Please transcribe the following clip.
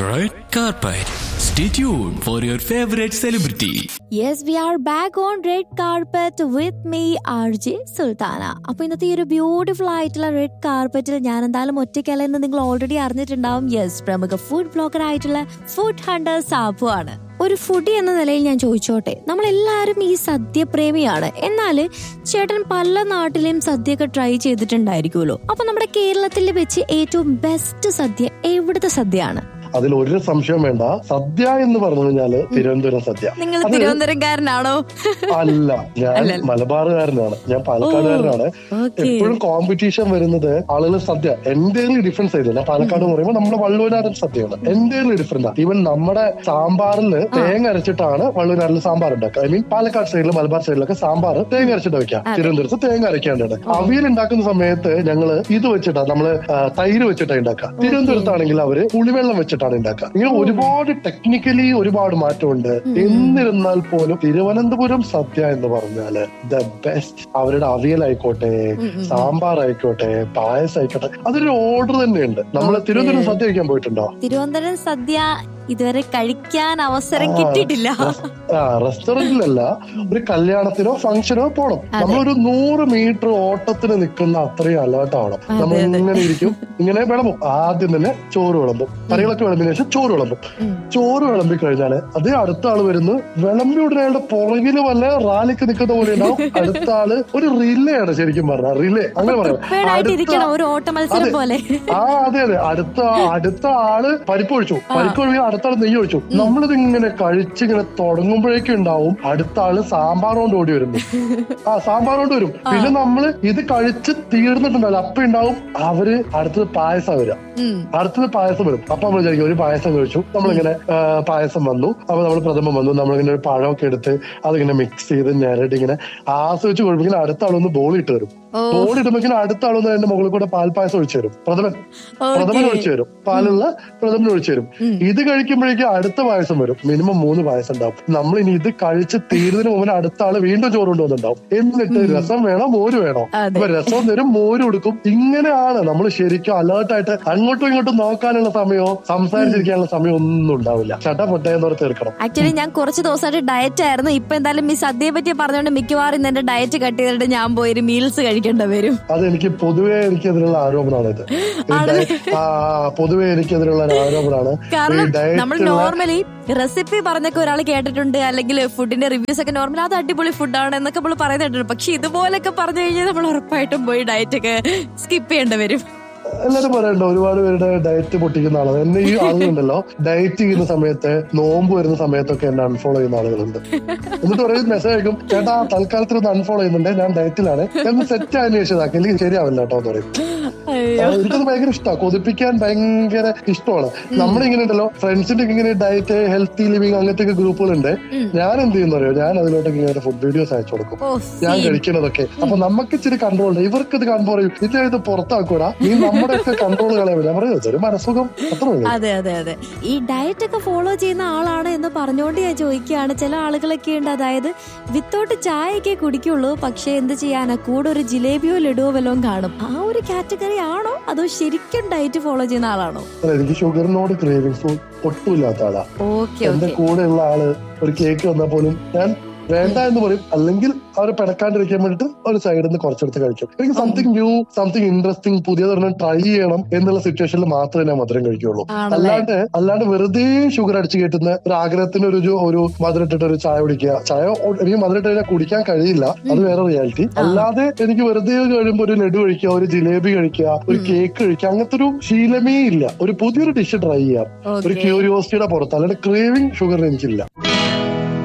Red carpet. Stay tuned for your favorite celebrity. Yes we are back on red carpet with me R J Sultana അപ്പൊ ഇന്നത്തെ ഈ ഒരു beautiful ആയിട്ടുള്ള red കാർപ്പറ്റിൽ ഞാൻ എന്തായാലും ഒറ്റയ്ക്കല്ല എന്ന് നിങ്ങൾ ഓൾറെഡി അറിഞ്ഞിട്ടുണ്ടാവും യെസ് പ്രമുഖ ഫുഡ് ബ്ലോഗർ ആയിട്ടുള്ള ഫുഡ് ഹണ്ടർ സാബു ആണ് ഒരു ഫുഡി എന്ന നിലയിൽ ഞാൻ ചോദിച്ചോട്ടെ നമ്മൾ എല്ലാവരും ഈ സദ്യ പ്രേമിയാണ് എന്നാൽ ചേട്ടൻ പല നാട്ടിലെയും സദ്യയൊക്കെ ട്രൈ ചെയ്തിട്ടുണ്ടായിരിക്കുമല്ലോ അപ്പൊ നമ്മുടെ കേരളത്തിൽ വെച്ച് ഏറ്റവും ബെസ്റ്റ് സദ്യ എവിടുത്തെ സദ്യയാണ് അതിൽ ഒരു സംശയം വേണ്ട സദ്യ എന്ന് പറഞ്ഞു കഴിഞ്ഞാല് തിരുവനന്തപുരം സദ്യ നിങ്ങൾ അത് തിരുവനന്തപുരംകാരനാണോ അല്ല ഞാൻ അല്ലല്ല. മലബാറുകാരനാണ് ഞാൻ പാലക്കാടുകാരനാണ് ഓക്കെ എപ്പോഴും കോമ്പറ്റീഷൻ വരുന്നത് ആളുകൾ സദ്യ എന്റെ ഡിഫറൻസ് ആയിരുന്നു ഞാൻ പാലക്കാട് എന്ന് പറയുമ്പോൾ നമ്മുടെ വള്ളൂരാരൻ സദ്യയാണ് എന്റെ ഡിഫറൻസ് ഈവൻ നമ്മുടെ സാമ്പാറിൽ തേങ്ങ അരച്ചിട്ടാണ് വള്ളൂരാറിൽ സാമ്പാർ ഉണ്ടാക്കുക ഐ മീൻ പാലക്കാട് സൈഡിൽ മലബാർ സൈഡിലൊക്കെ സാമ്പാർ തേങ്ങ അരച്ചിട്ട് വെക്കാം അതെ. തിരുവനന്തപുരത്ത് തേങ്ങ അരയ്ക്കാണ്ടാണ് അവിയൽ ഉണ്ടാക്കുന്ന സമയത്ത് ഞങ്ങള് ഇത് വെച്ചിട്ടാണ് നമ്മള് ആ, തൈര് വെച്ചിട്ടാണ് ഉണ്ടാക്കുക തിരുവനന്തപുരത്താണെങ്കിൽ അവര് പുളിവെള്ളം വെച്ചിട്ടാണ് ഉണ്ടാക്കുക ഇങ്ങനെ ഒരുപാട് ടെക്നിക്കലി ഒരുപാട് മാറ്റമുണ്ട് എന്നിരുന്നാൽ പോലും തിരുവനന്തപുരം സദ്യ എന്ന് പറഞ്ഞാല് ദ ബെസ്റ്റ് അവരുടെ അവിയലായിക്കോട്ടെ സാമ്പാർ ആയിക്കോട്ടെ പായസം ആയിക്കോട്ടെ അതൊരു ഓർഡർ തന്നെയുണ്ട് നമ്മൾ Okay. തിരുവനന്തപുരം സദ്യ കഴിക്കാൻ പോയിട്ടുണ്ടോ തിരുവനന്തപുരം സദ്യ ഇതുവരെ കഴിക്കാൻ അവസരം ആ, കിട്ടിയിട്ടില്ല ആ റെസ്റ്റോറന്റിലല്ല ഒരു കല്യാണത്തിനോ ഫംഗ്ഷനോ പോണം അതെ. നമ്മളൊരു നൂറ് മീറ്റർ ഓട്ടത്തിന് നിൽക്കുന്ന അത്രയും അലേർട്ട് ആവണം അതെ, നമ്മൾ അതെ. ഇങ്ങനെ ഇരിക്കും ഇങ്ങനെ വിളമ്പും ആദ്യം തന്നെ ചോറ് വിളമ്പും കറികളൊക്കെ വിളമ്പിന് ശേഷം ചോറ് വിളമ്പും ഉം. ചോറ് വിളമ്പി കഴിഞ്ഞാല് അതേ അടുത്ത ആള് വരുന്നു വിളമ്പി ഉടനെ അയാളുടെ പുറകില് വല്ല റാലിക്ക് നിൽക്കുന്ന പോലെ ഉണ്ടാവും അടുത്ത ആള് ഒരു റിലേ ആണ് ശരിക്കും പറഞ്ഞ റിലേ അങ്ങനെ പറയാം പ്രിപ്പയർഡ് ആയിട്ട് ഇരിക്കണം ഒരു ഓട്ട മത്സരം അതെ. പോലെ ആ അതെ അതെ അടുത്ത അടുത്ത ആള് പരിപ്പ് ഒഴിച്ചു പരിപ്പ് ഒഴിച്ച് അടുത്ത ആള് നെയ്യ് ഒഴിച്ചു നമ്മളിത് ഇങ്ങനെ കഴിച്ചിങ്ങനെ തുടങ്ങുമ്പോഴേക്കും ഉണ്ടാവും അടുത്ത ആള് സാമ്പാർ കൊണ്ട് ഓടി വരുന്നു ആ സാമ്പാർ കൊണ്ട് വരും പിന്നെ നമ്മള് ഇത് കഴിച്ച് തീർന്നിട്ടുണ്ടല്ലോ അപ്പൊ ഉണ്ടാവും അവര് അടുത്തത് പായസം വരിക ഉം. അടുത്തത് പായസം വരും അപ്പൊ നമ്മൾ വിചാരിക്കും ഒരു പായസം കഴിച്ചു നമ്മളിങ്ങനെ ആ, പായസം വന്നു അപ്പൊ നമ്മൾ പ്രഥമം വന്നു നമ്മളിങ്ങനെ ഒരു പഴമൊക്കെ എടുത്ത് അതിങ്ങനെ മിക്സ് ചെയ്ത് ഞെരടി ഇങ്ങനെ ആസ്വദിച്ച് കുഴപ്പമിങ്ങനെ അടുത്ത ആളൊന്ന് ബോൾ ഇട്ട് തരും ഓ. ബോൾ ഇടുമ്പോഴേക്കും അടുത്ത ആളൊന്ന് അതിന്റെ മുകളിൽ കൂടെ പാൽ പായസം ഒഴിച്ചു തരും പ്രഥമൻ പ്രഥമൻ Okay. ഒഴിച്ചു തരും പാലുള്ള പ്രഥമൻ ഒഴിച്ചു തരും ഇത് കഴിക്കുമ്പോഴേക്കും അടുത്ത പായസം വരും മിനിമം മൂന്ന് പായസം ഉണ്ടാവും നമ്മൾ ഇനി ഇത് കഴിച്ച് തീരുന്നതിന് മുമ്പ് അടുത്ത ആള് വീണ്ടും ചോറ് കൊണ്ടുവന്നുണ്ടാവും എന്നിട്ട് രസം വേണോ മോര് വേണോ അതെ. അപ്പൊ രസം തരും മോര് കൊടുക്കും ഇങ്ങനെയാണ് നമ്മൾ ശരിക്കും അലേർട്ടായിട്ട് അങ്ങോട്ടും ഇങ്ങോട്ടും നോക്കാനുള്ള സമയമോ സംസാരിച്ചിരിക്കാനുള്ള സമയം ഒന്നും ഉണ്ടാവില്ല ചട്ട പൊട്ടയെന്ന് പറഞ്ഞ് തീർക്കണം ആക്ച്വലി ഞാൻ കുറച്ച് ദിവസമായിട്ട് ഡയറ്റ് ആയിരുന്നു ഇപ്പൊ എന്തായാലും ഈ സദ്യയെ പറ്റി പറഞ്ഞുകൊണ്ട് മിക്കവാറും ഇന്ന് എന്റെ ഡയറ്റ് കട്ട് ചെയ്തിട്ട് ഞാൻ പോയി ഒരു മീൽസ് കഴിക്കേണ്ട വരും അത് എനിക്ക് പൊതുവേ എനിക്കെതിരുള്ള ആരോപണമാണ് ഇത് ഈ ആണല്ലേ? ഡയ- ആ പൊതുവേ എനിക്കെതിരുള്ള ഒരു ആരോപണമാണ് കാരണം ഈ diet നമ്മൾ ഉള്ള- നോർമലി റെസിപ്പി പറഞ്ഞൊക്കെ ഒരാൾ കേട്ടിട്ടുണ്ട് അല്ലെങ്കിൽ ഫുഡിന്റെ റിവ്യൂസ് ഒക്കെ നോർമൽ അത് അടിപൊളി ഫുഡാണ് എന്നൊക്കെ നമ്മൾ പറയുന്നുണ്ട് പക്ഷെ ഇതുപോലൊക്കെ പറഞ്ഞു കഴിഞ്ഞാൽ നമ്മൾ ഉറപ്പായിട്ടും പോയി ഡയറ്റ് ഒക്കെ സ്കിപ്പ് ചെയ്യേണ്ടി വരും എല്ലാരും പറയണ്ട ഒരുപാട് പേരുടെ ഡയറ്റ് പൊട്ടിക്കുന്ന ആളാണ് എന്നെ ഈ ആളുകളുണ്ടല്ലോ ഡയറ്റ് ചെയ്യുന്ന സമയത്ത് നോമ്പ് വരുന്ന സമയത്തൊക്കെ എന്നെ അൺഫോളോ ചെയ്യുന്ന ആളുകളുണ്ട് എന്നിട്ട് പറയും മെസ്സേജ് അയക്കും ചേട്ടാ തൽക്കാലത്തിൽ ഒന്ന് അൺഫോളോ ചെയ്യുന്നുണ്ട് ഞാൻ ഡയറ്റിലാണ് ഞാൻ സെറ്റ് ആയതിനു ശേഷം ഇതാക്കി അല്ലെങ്കിൽ ശരിയാവില്ല കേട്ടോ എന്ന് പറയും അയ്യോ ആ, എനിക്കത് ഭയങ്കര ഇഷ്ടമാണ് കൊതിപ്പിക്കാൻ ഭയങ്കര ഇഷ്ടമാണ് നമ്മളിങ്ങനെ ഉണ്ടല്ലോ ഫ്രണ്ട്സിന്റെ ഒക്കെ ഇങ്ങനെ ഡയറ്റ് ഹെൽത്തി ലിവിങ് അങ്ങനത്തെ ഒക്കെ ഗ്രൂപ്പുകളുണ്ട് ഞാൻ എന്ത് ചെയ്യുന്ന അറിയോ ഞാൻ അതിലോട്ടൊക്കെ ഇങ്ങനെ ഫുഡ് വീഡിയോസ് അയച്ചു കൊടുക്കും ഓ ഞാൻ സീൻ. കഴിക്കുന്നതൊക്കെ അപ്പൊ നമുക്ക് ഇച്ചിരി കൺട്രോൾ ഉണ്ട് ഇവർക്ക് ഇത് കൺട്രോൾ ചെയ്യും ഇത് ഇത് പുറത്താക്കൂടാ നീ നമ്മുടെ ഒക്കെ കൺട്രോൾ കളയാൻ ഞാൻ പറയുന്നത് ഒരു മനസ്സുഖം അത്ര ഉള്ളൂ അതെ അതെ അതെ ഈ ഡയറ്റ് ഒക്കെ ഫോളോ ചെയ്യുന്ന ആളാണ് എന്ന് പറഞ്ഞുകൊണ്ട് ഞാൻ ചോദിക്കുകയാണ് ചില ആളുകളൊക്കെ ഉണ്ട് അതായത് വിത്തൗട്ട് ചായയൊക്കെ കുടിക്കുള്ളൂ പക്ഷെ എന്ത് ചെയ്യാനാ കൂടെ ഒരു ജിലേബിയോ ലഡുവോ വല്ലതും കാണും ആ ഒരു കാറ്റഗറി ആണോ അതോ ശരിക്കും ഡയറ്റ് ഫോളോ ചെയ്യുന്ന ആളാണോ അല്ല, എനിക്ക് ഷുഗറിനോട് ക്രേവിങ്സ് ഒട്ടുമില്ലാത്ത ആളാ ഓക്കെ എന്റെ ഓക്കെ കൂടെയുള്ള ആള് ഒരു കേക്ക് വന്നാൽ പോലും ഞാൻ വേണ്ട എന്ന് പറയും അല്ലെങ്കിൽ അവരെ പിണക്കാണ്ടിരിക്കാൻ വേണ്ടിട്ട് ഒരു സൈഡിൽ നിന്ന് കുറച്ചെടുത്ത് കഴിക്കും എനിക്ക് സംതിങ് ന്യൂ സംതിങ് ഇൻട്രസ്റ്റിംഗ് പുതിയതൊരെണ്ണം ട്രൈ ചെയ്യണം എന്നുള്ള സിറ്റുവേഷനിൽ മാത്രമേ ഞാൻ മധുരം കഴിക്കുള്ളൂ ആണല്ലേ? അല്ലാണ്ട് അല്ലാണ്ട് വെറുതെ ഷുഗർ അടിച്ച് കയറ്റുന്ന ഒരു ആഗ്രഹത്തിന് ഒരു ജോ- ഒരു മധുരം ഇട്ടിട്ട് ഒരു ചായ കുടിക്കുക ചായ ഒ- എനിക്ക് മധുരം ഇട്ട് കഴിഞ്ഞാൽ കുടിക്കാൻ കഴിയില്ല അത് വേറെ റിയാലിറ്റി അല്ലാതെ എനിക്ക് വെറുതെ കഴിയുമ്പോൾ ഒരു ലഡു കഴിക്കുക ഒരു ജിലേബി കഴിക്കുക ഒരു കേക്ക് കഴിക്കുക അങ്ങനത്തെ ഒരു ശീലമേ ഇല്ല ഒരു പുതിയൊരു ഡിഷ് ട്രൈ ചെയ്യാം ഒരു ഓക്കെ ക്യൂരിയോസിറ്റിയുടെ പുറത്ത് അല്ലാണ്ട് ക്രേവിംഗ് ഷുഗർ എനിക്കില്ല